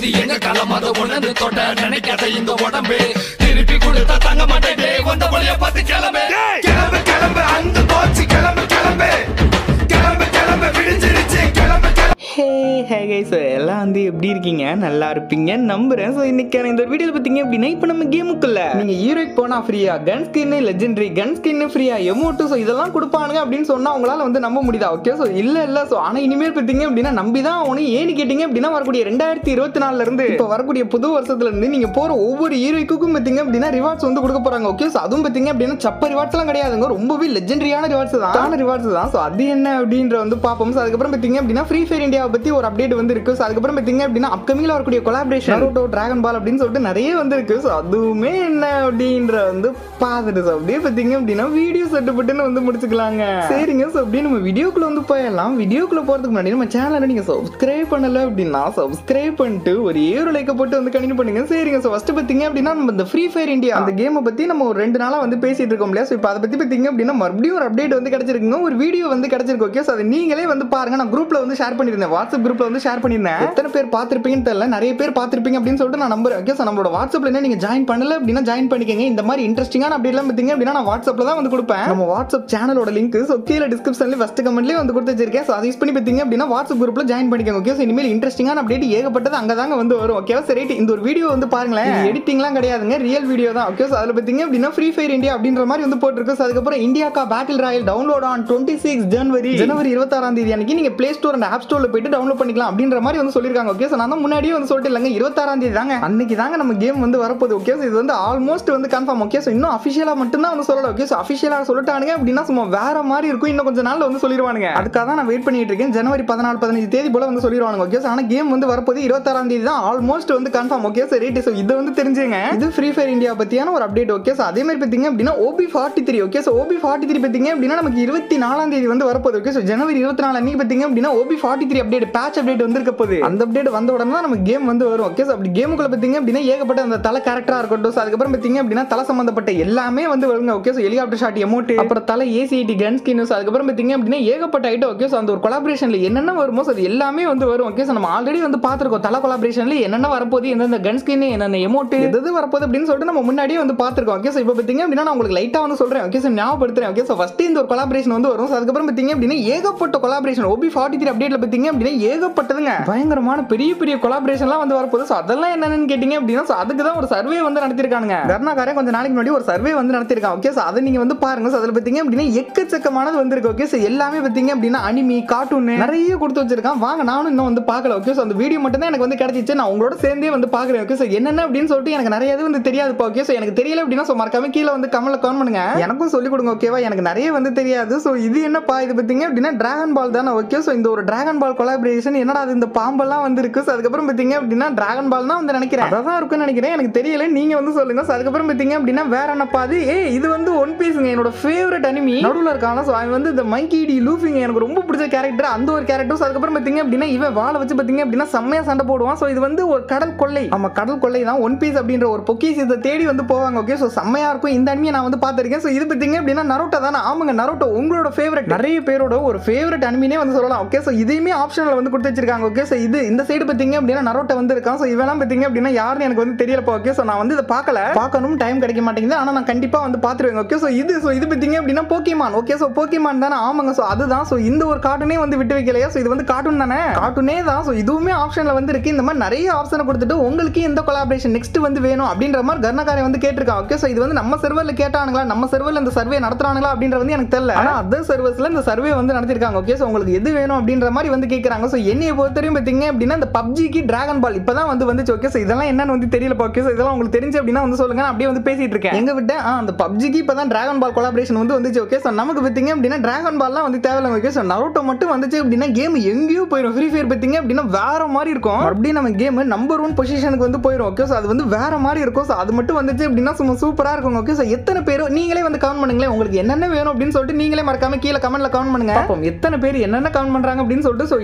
இது எங்க காலம் அதை உணர்ந்து தொட்ட நினைக்காத இந்த உடம்பு திருப்பி கொடுத்தா தங்க மாட்டேன் வந்த வழிய பார்த்து கிளம்பு கிளம்பு கிளம்பு அந்த போச்சு கிளம்பு கிளம்பு கிளம்பு கிளம்பு விடிஞ்சிருச்சு கிளம்பு கிளம்பு ஹே ஹே கை ஸோ எல்லாம் வந்து எப்படி இருக்கீங்க நல்லா இருப்பீங்க நம்புறேன் ஸோ இன்னைக்கான இந்த வீடியோவில் பார்த்தீங்க அப்படின்னா இப்போ நம்ம கேமுக்குள்ள நீங்கள் ஹீரோய்க்கு போனால் ஃப்ரீயா கன் ஸ்கின்னு லெஜெண்டரி கன் ஸ்கின்னு ஃப்ரீயா எமோட்டு ஸோ இதெல்லாம் கொடுப்பானுங்க அப்படின்னு சொன்னால் உங்களால் வந்து நம்ப முடியுதா ஓகே ஸோ இல்லை இல்லை ஸோ ஆனால் இனிமேல் பார்த்தீங்க அப்படின்னா நம்பி தான் அவனு ஏன்னு கேட்டிங்க அப்படின்னா வரக்கூடிய ரெண்டாயிரத்தி இருபத்தி நாலுல இருந்து இப்போ வரக்கூடிய புது வருஷத்துல இருந்து நீங்கள் போகிற ஒவ்வொரு ஹீரோய்க்கும் பார்த்தீங்க அப்படின்னா ரிவார்ட்ஸ் வந்து கொடுக்க போகிறாங்க ஓகே ஸோ அதுவும் பார்த்தீங்க அப்படின்னா சப்ப ரிவார்ட்ஸ்லாம் கிடையாதுங்க ரொம்பவே லெஜெண்டரியான ரிவார்ட்ஸ் தான் ரிவார்ட்ஸ் தான் ஸோ அது என்ன அப்படின்ற வந்து பார்ப்போம் ஸோ அதுக்கப்புறம் பார்த்தீங்க அப்படின்னா ஃப்ரீ ஃபயர் இந்தியாவை பற்றி ஒரு அப்டேட் வந்து இருக்கு ஸோ அதுக்கப்புறம் பார்த்தீங்க அப்படின்னா அப்கமிங்ல வரக்கூடிய கொலாபரேஷன் நரோட்டோ டிராகன் பால் அப்படின்னு சொல்லிட்டு நிறைய வந்து இருக்கு ஸோ அதுவுமே என்ன அப்படின்ற வந்து பார்த்துட்டு ஸோ அப்படியே பார்த்தீங்க அப்படின்னா வீடியோ செட்டுப்பட்டுன்னு வந்து முடிச்சுக்கலாங்க சரிங்க ஸோ அப்படியே நம்ம வீடியோக்குள்ள வந்து போயிடலாம் வீடியோக்குள்ள போகிறதுக்கு முன்னாடி நம்ம சேனலை நீங்கள் சப்ஸ்கிரைப் பண்ணல அப்படின்னா சப்ஸ்கிரைப் பண்ணிட்டு ஒரு ஏழு லைக்கை போட்டு வந்து கண்டினியூ பண்ணுங்க சரிங்க ஸோ ஃபர்ஸ்ட் பார்த்தீங்க அப்படின்னா நம்ம இந்த ஃப்ரீ ஃபயர் இந்தியா அந்த கேமை பற்றி நம்ம ஒரு ரெண்டு நாளாக வந்து பேசிட்டு இருக்கோம் இல்லையா ஸோ இப்போ அதை பற்றி பார்த்தீங்க அப்படின்னா மறுபடியும் ஒரு அப்டேட் வந்து கிடைச்சிருக்குங்க ஒரு வீடியோ வந்து கிடைச்சிருக்கு ஓகே ஸோ அதை நீங்களே வந்து பாருங்க நான் குரூப்ல வந்து ஷேர் பண்ணியிருந்தேன் வாட்ஸ்அப் குரூப்ல வந்து ஷேர் பண்ணியிருந்தேன் எத்தனை பேர் பார்த்துருப்பீங்கன்னு தெரியல நிறைய பேர் பார்த்துருப்பீங்க அப்படின்னு சொல்லிட்டு நான் நம்புறேன் ஓகே ஸோ நம்மளோட வாட்ஸ்அப்ல என்ன நீங்க ஜாயின் பண்ணல அப்படின்னா ஜாயின் பண்ணிக்கங்க இந்த மாதிரி இன்ட்ரெஸ்டிங்கான அப்டேட்லாம் பார்த்தீங்க அப்படின்னா நான் வாட்ஸ்அப்ல தான் வந்து கொடுப்பேன் நம்ம வாட்ஸ்அப் சேனலோட லிங்க் ஸோ கீழே டிஸ்கிரிப்ஷன்ல ஃபர்ஸ்ட் கமெண்ட்லேயே வந்து கொடுத்து வச்சிருக்கேன் ஸோ அதை யூஸ் பண்ணி பார்த்தீங்க அப்படின்னா வாட்ஸ்அப் குரூப்ல ஜாயின் பண்ணிக்கோங்க ஓகே ஸோ இனிமேல் இன்ட்ரெஸ்டிங்கான அப்டேட் ஏகப்பட்டது அங்கே தாங்க வந்து வரும் ஓகே சரி இந்த ஒரு வீடியோ வந்து பாருங்களேன் எடிட்டிங்லாம் கிடையாதுங்க ரியல் வீடியோ தான் ஓகே ஸோ அதில் பார்த்தீங்க அப்படின்னா ஃப்ரீ ஃபயர் இந்தியா அப்படின்ற மாதிரி வந்து போட்டிருக்கு ஸோ அதுக்கப்புறம் இந்தியாக்கா battle royale download on twenty six January ஜனவரி இருபத்தாறாம் தேதி அன்னைக்கு நீங்க பிளே ஸ்டோர் அண்ட் ஆப் ஸ்டோர்ல போயிட்டு டவுன்லோட் பண்ணிக்கலாம் அப்படின்ற மாதிரி வந்து சொல்லிருக்காங்க ஓகே ஸோ நான் தான் முன்னாடியே வந்து சொல்லிட்டு இல்லைங்க இருபத்தாறாம் தேதி தாங்க அன்னைக்கு தாங்க நம்ம கேம் வந்து வரப்போகுது ஓகே ஸோ இது வந்து ஆல்மோஸ்ட் வந்து கன்ஃபார்ம் ஓகே ஸோ இன்னும் அஃபிஷியலாக மட்டும்தான் வந்து சொல்லல ஓகே ஸோ அஃபிஷியலாக சொல்லிட்டானுங்க அப்படின்னா சும்மா வேற மாதிரி இருக்கும் இன்னும் கொஞ்சம் நாள்ல வந்து சொல்லிடுவானுங்க அதுக்காக தான் நான் வெயிட் பண்ணிட்டு இருக்கேன் ஜனவரி பதினாலு பதினஞ்சு தேதி போல வந்து சொல்லிடுவாங்க ஓகே ஸோ ஆனால் கேம் வந்து வரப்போது இருபத்தாறாம் தேதி தான் ஆல்மோஸ்ட் வந்து confirm okay so rate so இது வந்து தெரிஞ்சுங்க இது ஃப்ரீ ஃபயர் இந்தியா பத்தியான ஒரு அப்டேட் ஓகே ஸோ அதே மாதிரி பார்த்தீங்க அப்படின்னா OB forty three okay so OB forty three பார்த்தீங்க அப்படின்னா நமக்கு இருபத்தி நாலாம் தேதி வந்து வரப்போகுது ஓகே ஸோ ஜனவரி இருபத்தி நாலு அன்னைக்கு பார்த்தீங்க அப்படின்னா OB forty three update patch update வந்து இருக்க போகுது அந்த அப்டேட் வந்த உடனே தான் நம்ம கேம் வந்து வரும் ஓகே ஸோ அப்படி கேமுக்குள்ள பார்த்தீங்க அப்படின்னா ஏகப்பட்ட அந்த தலை கேரக்டரா இருக்கட்டும் ஸோ அதுக்கப்புறம் பார்த்தீங்க அப்படின்னா தலை சம்பந்தப்பட்ட எல்லாமே வந்து வருங்க okay so helicopter shot emote அப்புறம் தலை ஏசிஐடி கன் ஸ்கின் ஸோ அதுக்கப்புறம் பார்த்தீங்க அப்படின்னா ஏகப்பட்ட ஐட்டம் ஓகே ஸோ அந்த ஒரு கொலாபரேஷன்ல என்னென்ன வருமோ ஸோ அது எல்லாமே வந்து வரும் ஓகே ஸோ நம்ம ஆல்ரெடி வந்து பார்த்துருக்கோம் தலை கொலாபரேஷன்ல என்னென்ன வரப்போகுது எந்தெந்த கன் ஸ்கின் என்னென்ன எமோட் எது வரப்போகுது அப்படின்னு சொல்லிட்டு நம்ம முன்னாடியே வந்து பார்த்துருக்கோம் ஓகே ஸோ இப்போ பார்த்தீங்க அப்படின்னா நான் உங்களுக்கு லைட்டாக வந்து சொல்கிறேன் ஓகே ஸோ ஞாபகப்படுத்துறேன் ஓகே ஸோ ஃபஸ்ட்டு இந்த ஒரு கொலாபரேஷன் வந்து வரும் ஸோ அதுக்கப்புறம் பார்த்தீங்க அப்படின்னா ஏகப்பட்ட கொலாபரேஷன் ஓபி ஃபார்ட்டி த்ரீ அப்டேட்ல பார்த்தீங்க அப்படின்னா ஏகப்பட்டதுங்க பயங்கரமான பெரிய பெரிய கொலாபரேஷன்லாம் வந்து வரப்போகுது ஸோ அதெல்லாம் என்னன்னு கேட்டிங்க அப்படின்னா ஸோ அதுக்கு தான் ஒரு சர்வே வந்து நடத்திருக்காங்க கர்நாக்காரன் கொஞ்சம் நாளைக்கு முன்னாடி ஒரு சர்வே வந்து நடத்திருக்கான் ஓகே ஸோ அதை நீங்கள் வந்து பாருங்க ஸோ அதில் பார்த்தீங்க அப்படின்னா எக்கச்சக்கமானது வந்திருக்கு ஓகே ஸோ எல்லாமே பார்த்தீங்க அப்படின்னா அனிமி கார்ட்டூன் நிறைய கொடுத்து வச்சிருக்கான் வாங்க நானும் இன்னும் வந்து பார்க்கல ஓகே ஸோ அந்த வீடியோ மட்டும் தான் எனக்கு வந்து கிடைச்சிச்சு நான் உங்களோட சேர்ந்தே வந்து பார்க்குறேன் ஓகே ஸோ என்னென்ன அப்படின்னு சொல்லிட்டு எனக்கு நிறைய இது வந்து தெரியாது ஓகே ஸோ எனக்கு தெரியல அப்படின்னா ஸோ மறக்காம கீழே வந்து கமெண்ட்ல கமெண்ட் பண்ணுங்க எனக்கும் சொல்லிக் கொடுங்க ஓகேவா எனக்கு நிறைய வந்து தெரியாது ஸோ இது என்னப்பா இது பார்த்தீங்க அப்படின்னா டிராகன் பால் தானே ஓகே ஸோ இந்த ஒரு டிராகன் பால் கொலாபரேஷன் என்னடா அது இந்த பாம்பெல்லாம் வந்து இருக்கு ஸோ அதுக்கப்புறம் பார்த்தீங்க அப்படின்னா டிராகன் பால் தான் வந்து நினைக்கிறேன் அதான் இருக்கும்னு நினைக்கிறேன் எனக்கு தெரியல நீங்க வந்து சொல்லுங்க ஸோ அதுக்கப்புறம் பார்த்தீங்க அப்படின்னா வேற என்னப்பா அது ஏ இது வந்து ஒன் பீஸுங்க என்னோட ஃபேவரட் அனிமி நடுவில் இருக்காங்க ஸோ அவன் வந்து இந்த மங்கி டி லூஃபிங்க எனக்கு ரொம்ப பிடிச்ச கேரக்டர் அந்த ஒரு கேரக்டர் ஸோ அதுக்கப்புறம் பார்த்தீங்க அப்படின்னா இவன் வாழை வச்சு பார்த்தீங்க அப்படின்னா செம்மையா சண்டை போடுவான் ஸோ இது வந்து ஒரு கடல் கொள்ளை ஆமா கடல் கொள்ளை தான் ஒன் பீஸ் அப்படின்ற ஒரு பொக்கிஷத்தை தேடி வந்து போவாங்க ஓகே ஸோ செம்மையா இருக்கும் இந்த அனிமியை நான் வந்து பார்த்திருக்கேன் ஸோ இது பார்த்தீங்க அப்படின்னா நரோட்டோ தானே ஆமாங்க நரோட்டோ உங்களோட ஃபேவரட் நிறைய பேரோட ஒரு ஃபேவரட் அனிமினே வந்து சொல்லலாம் ஓகே ஸோ இதையுமே ஆப்ஷனில் வந்து கொடுத்து வச்சிருக்காங்க ஓகே ஸோ இது இந்த சைடு பார்த்தீங்க அப்படின்னா நரோட்டோ வந்து இருக்கான் ஸோ இவெல்லாம் பார்த்தீங்க அப்படின்னா யாருன்னு எனக்கு வந்து தெரியலப்பா ஓகே ஸோ நான் வந்து இதை பார்க்கல பார்க்கணும் டைம் கிடைக்க மாட்டேங்குது ஆனால் நான் கண்டிப்பாக வந்து பார்த்துருவேன் ஓகே ஸோ இது ஸோ இது பார்த்தீங்க அப்படின்னா போக்கிமான் ஓகே ஸோ போக்கிமான் தானே ஆமாங்க ஸோ அதுதான் ஸோ இந்த ஒரு கார்ட்டூனே வந்து விட்டு வைக்கலையா ஸோ இது வந்து கார்ட்டூன் தானே கார்ட்டூனே தான் ஸோ இதுவுமே ஆப்ஷனில் வந்து இருக்கு இந்த மாதிரி நிறைய ஆப்ஷனை கொடுத்துட்டு உங்களுக்கு எந்த கொலாபரேஷன் நெக்ஸ்ட் வந்து வேணும் அப்படின்ற மாதிரி கர்ணக்காரன் வந்து கேட்டிருக்கான் ஓகே ஸோ இது வந்து நம்ம சர்வரில் கேட்டானுங்களா நம்ம சர்வரில் இந்த சர்வே நடத்துறாங்களா அப்படின்ற வந்து எனக்கு தெரியல ஆனால் அதர் சர்வர்ஸில் இந்த சர்வே வந்து நடத்திருக்காங்க ஓகே ஸோ உங்களுக்கு எது வேணும் அப்படின்ற மாதிரி வந்து கேட்குறாங்க ஸோ என்னைய பொறுத்தவரையும் பார்த்தீங்க அப்படின்னா இந்த பப்ஜிக்கு டிராகன் பால் இப்போ தான் வந்து வந்துச்சு ஓகே ஸோ இதெல்லாம் என்னன்னு வந்து தெரியல ஓகே ஸோ இதெல்லாம் உங்களுக்கு தெரிஞ்சு அப்படின்னா வந்து சொல்லுங்க நான் அப்படியே வந்து பேசிட்டு இருக்கேன் எங்க விட்ட ஆ அந்த பப்ஜிக்கு இப்போ தான் டிராகன் பால் கொலாபரேஷன் வந்து வந்துச்சு ஓகே ஸோ நமக்கு பார்த்தீங்க அப்படின்னா டிராகன் பால்லாம் வந்து தேவையில்லை ஓகே ஸோ நருட்டோ மட்டும் வந்துச்சு அப்படின்னா கேம் எங்கேயோ போயிடும் ஃப்ரீ ஃபயர் பார்த்தீங்க அப்படின்னா வேற மாதிரி இருக்கும் மறுபடியும் நம்ம கேம் நம்பர் ஒன் பொசிஷனுக்கு வந்து போயிடும் ஓகே ஸோ அது வந்து வேற மாதிரி இருக்கும் ஸோ அது மட்டும் வந்துச்சு அப்படின்னா சும்மா சூப்பராக இருக்கும் ஓகே ஸோ எத்தனை பேர் நீங்களே வந்து கமெண்ட் பண்ணுங்களேன் உங்களுக்கு என்னென்ன வேணும் அப்படின்னு சொல்லிட்டு நீங்களே மறக்காம கீழே கமெண்ட்ல கமெண்ட் பண்ணுங்க பார்ப்போம் எத்தனை பேர் என்னென்ன கமெண்ட் பண்றாங்க அப்படின்னு சொல்லிட்டு ஸோ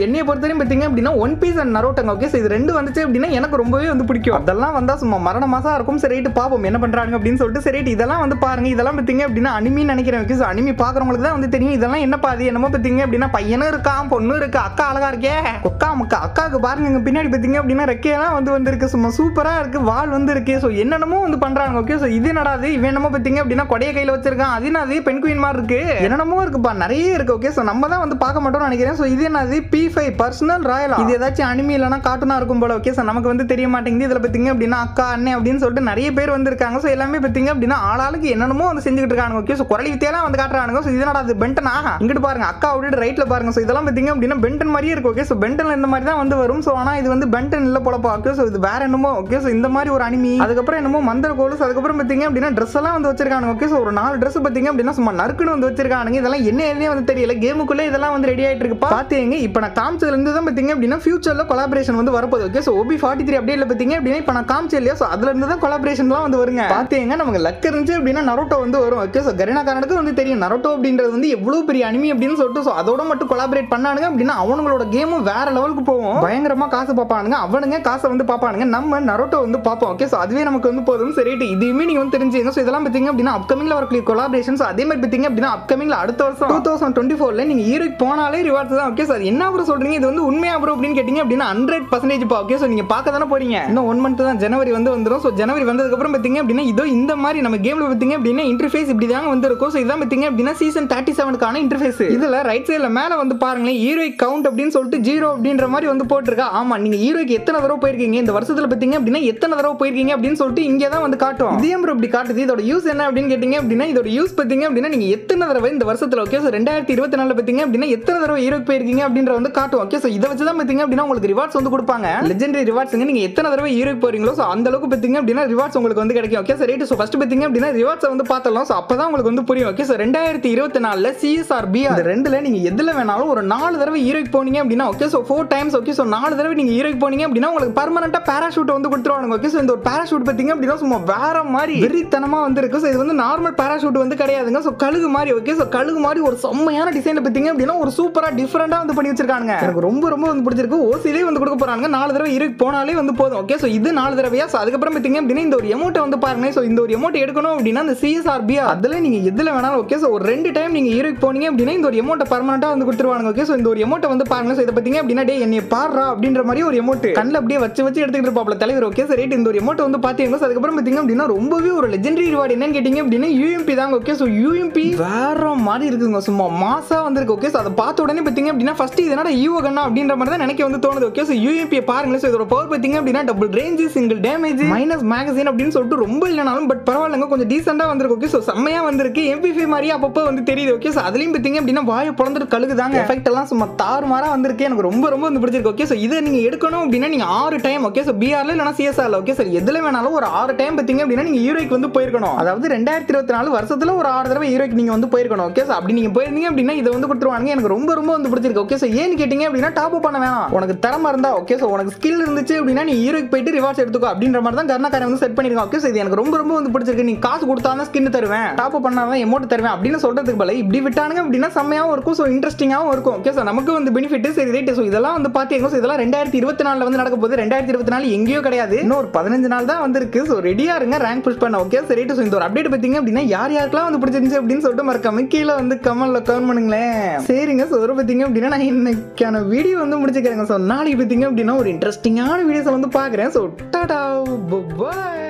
என்னைய பொறுத்தவரையும் பார்த்தீங்க அப்படின்னா ஒன் பீஸ் அண்ட் நரோட்டங்க ஓகே இது ரெண்டு வந்துச்சு அப்படின்னா எனக்கு ரொம்பவே வந்து பிடிக்கும் அதெல்லாம் வந்தா சும்மா மரண மாசம் இருக்கும் சரி ரைட்டு பார்ப்போம் என்ன பண்றாங்க அப்படின்னு சொல்லிட்டு சரி ரைட்டு இதெல்லாம் வந்து பாருங்க இதெல்லாம் பார்த்தீங்க அப்படின்னா அனிமின்னு நினைக்கிறேன் ஓகே அனிமி பாக்குறவங்களுக்கு தான் வந்து தெரியும் இதெல்லாம் என்ன பாதி என்னமோ பார்த்தீங்க அப்படின்னா பையனும் இருக்கான் பொண்ணும் இருக்கு அக்கா அழகா இருக்கே கொக்கா முக்கா அக்காவுக்கு பாருங்க இங்க பின்னாடி பார்த்தீங்க அப்படின்னா ரெக்கையெல்லாம் வந்து வந்திருக்கு சும்மா சூப்பரா இருக்கு வால் வந்து இருக்கு ஸோ என்னென்னமோ வந்து பண்றாங்க ஓகே ஸோ இது நடாது இவன் என்னமோ பார்த்தீங்க அப்படின்னா கொடைய கையில வச்சிருக்கான் அது என்னது பெண் குயின் மாதிரி இருக்கு என்னென்னமோ இருக்குப்பா நிறைய இருக்கு ஓகே ஸோ நம்ம தான் வந்து பார்க்க மாட்டோம்னு நினைக்கிறேன் ஸோ இது என்னது பி ஃபைவ் பர்சனல் ராயல் இது ஏதாச்சும் அனிமி இல்லைனா கார்ட்டூனா இருக்கும் போல ஓகே ஸோ நமக்கு வந்து தெரிய மாட்டேங்குது இதில் பார்த்தீங்க அப்படின்னா அக்கா அண்ணன் அப்படின்னு சொல்லிட்டு நிறைய பேர் வந்திருக்காங்க ஸோ எல்லாமே பார்த்தீங்க அப்படின்னா ஆளாளுக்கு என்னென்னமோ வந்து செஞ்சுக்கிட்டு இருக்காங்க ஓகே ஸோ குரலி வித்தியெல்லாம் வந்து காட்டுறாங்க ஸோ இதனடா அது பென்டன் ஆஹா இங்கிட்டு பாருங்க அக்கா விட்டுட்டு ரைட்ல பாருங்க ஸோ இதெல்லாம் பார்த்தீங்க அப்படின்னா பென்டன் மாதிரியே இருக்கு ஓகே ஸோ பென்டன்ல இந்த மாதிரி தான் வந்து வரும் ஸோ ஆனால் இது வந்து பென்டன் இல்லை போலப்பா ஓகே ஸோ இது வேற என்னமோ ஓகே ஸோ இந்த மாதிரி ஒரு அனிமி அதுக்கப்புறம் என்னமோ மந்திர கோல்ஸ் அதுக்கப்புறம் பார்த்தீங்க அப்படின்னா ட்ரெஸ் எல்லாம் வந்து வச்சிருக்காங்க ஓகே ஸோ ஒரு நாலு ட்ரெஸ் பார்த்தீங்க அப்படின்னா சும்மா நறுக்குன்னு வந்து வச்சிருக்கானுங்க இதெல்லாம் என்ன எழுதியே வந்து தெரியல கேமுக்குள்ளே இதெல்லாம் வந்து ரெடி ஆயிட்டு இருக்குப்பா பார்த்தீங்க இப்போ நான் காமிச்சதுல இருந்து தான் பார்த்தீங்க அப்படின்னா ஃபியூச்சர்ல கொலாபரேஷன் வந்து வரப்போகுது okay so OB forty three அப்டேட்ல பார்த்தீங்க அப்படின்னா இப்போ நான் காமிச்ச இல்லையா ஸோ அதுல இருந்து தான் கொலாபரேஷன்லாம் வந்து வருங்க பார்த்தீங்க நமக்கு லக் இருந்துச்சு அப்படின்னா நரோட்டோ வந்து வரும் ஓகே ஸோ கரினா காரனுக்கு வந்து தெரியும் நரோட்டோ அப்படின்றது வந்து எவ்வளவு பெரிய அனிமி அப்படின்னு சொல்லிட்டு ஸோ அதோட மட்டும் கொலாபரேட் பண்ணானுங்க அப்படின்னா அவங்களோட கேமும் வேற லெவலுக்கு போகும் பயங்கரமா காசு பார்ப்பானுங்க அவனுங்க காசை வந்து பார்ப்பானுங்க நம்ம நரோட்டோ வந்து பார்ப்போம் ஓகே ஸோ அதுவே நமக்கு வந்து போதும் சரி இதுவுமே நீங்க வந்து தெரிஞ்சுங்க ஸோ இதெல்லாம் பார்த்தீங்க அப்படின்னா அப்கமிங்ல வரக்கூடிய கொலாபரேஷன்ஸ் அதே மாதிரி பார்த்தீங்க அப்படின்னா அப்கமிங்ல அடுத்த வருஷம் டூ தௌசண்ட் டுவெண்ட்டி ஃபோர்ல நீங்க ஹீரோக்கு போனாலே ரிவார்ட்ஸ் தான் ஓகே சார் என்ன ப்ரோ சொல்றீங்க இது வந்து உண்மையா ப்ரோ அப்படின்னு கேட்டீங்க அப்படின்னா ஹண்ட்ரட் பர்சன்டேஜ் பா ஓகே ஸோ நீங்க பார்க்க தானே போறீங்க இன்னும் ஒன் மந்த் தான் ஜனவரி வந்து வந்துடும் ஸோ ஜனவரி வந்ததுக்கு அப்புறம் பார்த்தீங்க அப்படின்னா இதோ இந்த மாதிரி நம்ம கேம்ல பார்த்தீங்க அப்படின்னா இன்டர்ஃபேஸ் இப்படி தாங்க வந்து இருக்கும் ஸோ இதான் பார்த்தீங்க அப்படின்னா சீசன் தேர்ட்டி செவனுக்கான இன்டர்ஃபேஸ் இதுல ரைட் சைடில் மேல வந்து பாருங்களேன் ஹீரோயிக் கவுண்ட் அப்படின்னு சொல்லிட்டு ஜீரோ அப்படின்ற மாதிரி வந்து போட்டிருக்கா ஆமா நீங்க ஹீரோக்கு எத்தனை தடவை போயிருக்கீங்க இந்த வருஷத்துல பார்த்தீங்க அப்படின்னா எத்தனை தடவை போயிருக்கீங்க அப்படின்னு சொல்லிட்டு இங்கே தான் வந்து காட்டும் இதே ப்ரோ இப்படி காட்டுது இதோட யூஸ் என்ன அப்படின்னு கேட்டீங்க அப்படின்னா இதோட யூஸ் பார்த்தீங்க அப்படின்னா நீங்க எத்தனை தடவை இந்த வருஷத்துல ஓகே ஸோ ரெண்டாயிரத்தி இருபத்தி நாலுல பார்த்தீங்க அப்படின்னா எத்தனை தடவை ஹீரோக்கு போயிருக்கீங்க அப்படின்ற வந்து காட்டும் ஓகே ஸோ இதை வச்சு தான் பார்த்தீங்க அப்படின்னா உங்களுக்கு ரிவார்ட்ஸ் வந்து கொடுப்பாங்க லெஜெண்டரி ரிவார்ட்ஸ் நீங்க எத்தனை தடவை ஹீரோக்கு போறீங்களோ ஸோ அந்த அளவுக்கு பார்த்தீங்க அப்படின்னா ரிவார்ட்ஸ் உங்களுக்கு வந்து கிடைக்கும் okay sir right so first பார்த்தீங்க அப்படின்னா ரிவார்ட்ஸ் வந்து பார்த்தலாம் ஸோ அப்பதான் உங்களுக்கு வந்து புரியும் ஓகே சார் ரெண்டாயிரத்தி இருபத்தி நாலுல சிஎஸ்ஆர் பி அந்த ரெண்டுல நீங்க எதுல வேணாலும் ஒரு நாலு தடவை ஹீரோக்கு போனீங்க அப்படின்னா okay so four times okay so நாலு தடவை நீங்க ஹீரோக்கு போனீங்க அப்படின்னா உங்களுக்கு பர்மனண்டா பேராஷூட் வந்து கொடுத்துருவாங்க ஓகே ஸோ இந்த ஒரு பேராஷூட் பார்த்தீங்க அப்படின்னா சும்மா வேற மாதிரி வெறித்தனமா வந்து இருக்கு ஸோ இது வந்து நார்மல் பேராஷூட் வந்து கிடையாதுங்க ஸோ கழுகு மாதிரி ஓகே ஸோ கழுகு மாதிரி ஒரு செம்மையான டிசைன் பார்த்தீங்க அப்படின்னா ஒரு சூப்பரா டிஃபரெண்டா வந்து பண்ணி வச்சிருக்காங்க எனக்கு ரொம்ப ரொம்ப வந்து பிடிச்சிருக்கு ஓசிலே வந்து கொடுக்க போறாங்க நாலு தடவை ஹீரோக்கு போனாலே வந்து போதும் ஓகே ஸோ இது நாலு தடவையா ஸோ அதுக்கப்புறம் பார்த்தீங்க அப்படின்னா இந்த ஒரு எமௌண்ட்டை வந்து பாருங்க ஸோ இந்த ஒரு எமௌண்ட் எடுக்கணும் அப்படின்னா இந்த சிஎஸ்ஆர்பி அதில் நீங்க எதுல வேணாலும் ஓகே ஸோ ஒரு ரெண்டு டைம் நீங்க ஹீரோக்கு போனீங்க அப்படின்னா இந்த ஒரு எமௌண்ட்டை பர்மனண்டா வந்து கொடுத்துருவாங்க ஓகே ஸோ இந்த ஒரு எமௌண்ட்டை வந்து பாருங்க ஸோ இதை பார்த்தீங்க அப்படின்னா டே என்னை பாடுறா அப்படின்ற மாதிரி ஒரு எமௌண்ட் கண்ணில் அப்படியே வச்சு வச்சு எடுத்துக்கிட்டு இருப்பாப்ல தலைவர் ஓகே சார் ரைட் இந்த ஒரு எமௌண்ட் வந்து பார்த்தீங்க ஸோ அதுக்கப்புறம் பார்த்தீங்க அப்படின்னா ரொம்பவே ஒரு லெஜெண்டரி ரிவார்டு என்னன்னு கேட்டீங்க அப்படின்னா யூஎம்பி தாங்க ஓகே ஸோ யூஎம்பி வேற மாதிரி இருக்குங்க சும்மா மாசா வந்திருக்கு ஓகே ஸோ அதை பார்த்த உடனே பார்த்தீங்க அப்படின்னா ஃபர்ஸ்ட் இது என்னடா ஈவோ கண்ணா அப்படின்ற மாதிரி தான் நினைக்க வந்து தோணுது ஓகே ஸோ யூஎம்பி பாருங்களேன் ஸோ இதோட பவர் பார்த்தீங்க அப்படின்னா double range single damage minus magazine அப்படின்னு சொல்லிட்டு ரொம்ப இல்லைனாலும் பட் பரவாயில்லைங்க கொஞ்சம் டீசெண்டாக வந்திருக்கு ஓகே ஸோ செம்மையா வந்திருக்கு எம்பி ஃபைவ் மாதிரியே அப்பப்போ வந்து தெரியுது ஓகே ஸோ அதுலயும் பார்த்தீங்க அப்படின்னா வாயை பிறந்துட்டு கழுகுதாங்க எஃபெக்ட் எல்லாம் சும்மா தாறுமாறா வந்திருக்கு எனக்கு ரொம்ப ரொம்ப வந்து பிடிச்சிருக்கு ஓகே ஸோ இதை நீங்க எடுக்கணும் அப்படின்னா நீங்க ஆறு டைம் ஓகே ஸோ பிஆர்ல இல்லைனா சிஎஸ்ஆர்ல ஓகே சார் எதுல வேணாலும் ஒரு ஆறு டைம் பார்த்தீங்க அப்படின்னா நீங்க ஹீரோய்க்கு வந்து போயிருக்கணும் அதாவது ரெண்டாயிரத்தி இருபத்தி நாலு வருஷத்துல ஒரு ஆறு தடவை ஹீரோய்க்கு நீங்க வந்து போயிருக்கணும் ஓகே சார் அப்படி நீங்க போயிருந்தீங்க அப்படின்னா இதை வந்து கொடுத்துருவாங்க எனக்கு ரொம்ப ரொம்ப வந்து பிடிச்சிருக்கு ஓகே சார் ஏன்னு கேட்டீங்க அப்படின்னா டாப் அப் பண்ண வேணாம் உனக்கு திறமை இருந்தா ஓகே ஸோ உனக்கு ஸ்கில் இருந்துச்சு அப்படின்னா நீ ஹீரோக்கு போயிட்டு ரிவார்ட்ஸ் எடுத்துக்கோ அப்படின்ற மாதிரி தான் கர்ணக்காரன் வந்து செட் பண்ணிருக்கான் ஓகே சார் இது எனக்கு ரொம்ப ரொம்ப வந்து பிடிச்சிருக்கு நீ காசு கொடுத்தா தான் ஸ்கின் தருவேன் டாப் அப் பண்ணாதான் எமௌண்ட் தருவேன் அப்படின்னு சொல்றதுக்கு பதிலா இப்படி விட்டானுங்க அப்படின்னா செம்மையாவும் இருக்கும் ஸோ இன்ட்ரெஸ்டிங்காகவும் இருக்கும் ஓகே சார் நமக்கு வந்து பெனிஃபிட் சரி ரைட் ஸோ இதெல்லாம் வந்து பார்த்தீங்கன்னா ஸோ இதெல்லாம் ரெண்டாயிரத்தி இருபத்தி நாலில் வந்து நடக்க போகுது ரெண்டாயிரத்தி இருபத்தி நாலு எங்கேயோ கிடையாது இன்னும் ஒரு பதினஞ்சு நாள் தான் வந்திருக்கு ஸோ ரெடியா இருங்க ரேங்க் புஷ் பண்ண ஓகே சரி ரைட் ஸோ இந்த ஒரு அப்டேட் பார்த்தீங்க அப்படின்னா யார் யாருக்கெல்லாம் வந்து பிடிச்சிருந்துச்சு அப்படின்னு சொல்லிட்டு மறக்காம கீழே வந்து கமெண்ட்ல கமெண்ட் பண்ணுங்களேன் சரிங்க ஸோ ஒரு பார்த்தீங்க அப்படின்னா நான் இன்னைக்கான வீடியோ வந்து முடிச்சுக்கிறேங்க ஸோ நாளைக்கு பார்த்தீங்க அப்படின்னா ஒரு இன்ட்ரெஸ்டிங்கான வீடியோஸை வந்து பார்க்குறேன் ஸோ டாடா பாய்